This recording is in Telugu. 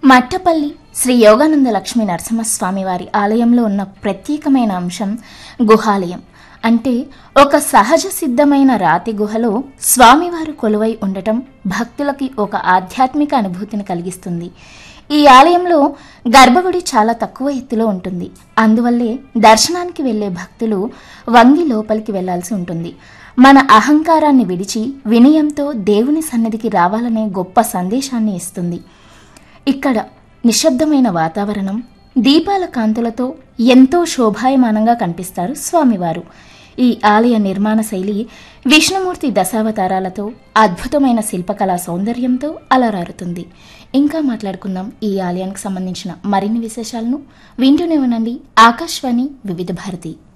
మట్టపల్లి శ్రీ యోగానంద లక్ష్మీ నరసింహస్వామి వారి ఆలయంలో ఉన్న ప్రత్యేకమైన అంశం గుహాలయం అంటే ఒక సహజ సిద్ధమైన రాతి గుహలో స్వామివారు కొలువై ఉండటం భక్తులకి ఒక ఆధ్యాత్మిక అనుభూతిని కలిగిస్తుంది ఈ ఆలయంలో గర్భగుడి చాలా తక్కువ ఎత్తులో ఉంటుంది అందువల్లే దర్శనానికి వెళ్లే భక్తులు వంగి లోపలికి వెళ్లాల్సి ఉంటుంది మన అహంకారాన్ని విడిచి వినయంతో దేవుని సన్నిధికి రావాలనే గొప్ప సందేశాన్ని ఇస్తుంది ఇక్కడ నిశ్శబ్దమైన వాతావరణం దీపాల కాంతులతో ఎంతో శోభాయమానంగా కనిపిస్తారు స్వామివారు ఈ ఆలయ నిర్మాణ శైలి విష్ణుమూర్తి దశావతారాలతో అద్భుతమైన శిల్పకళా సౌందర్యంతో అలరారుతుంది ఇంకా మాట్లాడుకుందాం ఈ ఆలయానికి సంబంధించిన మరిన్ని విశేషాలను వింటూనే ఉండండి ఆకాశవాణి వివిధ భారతి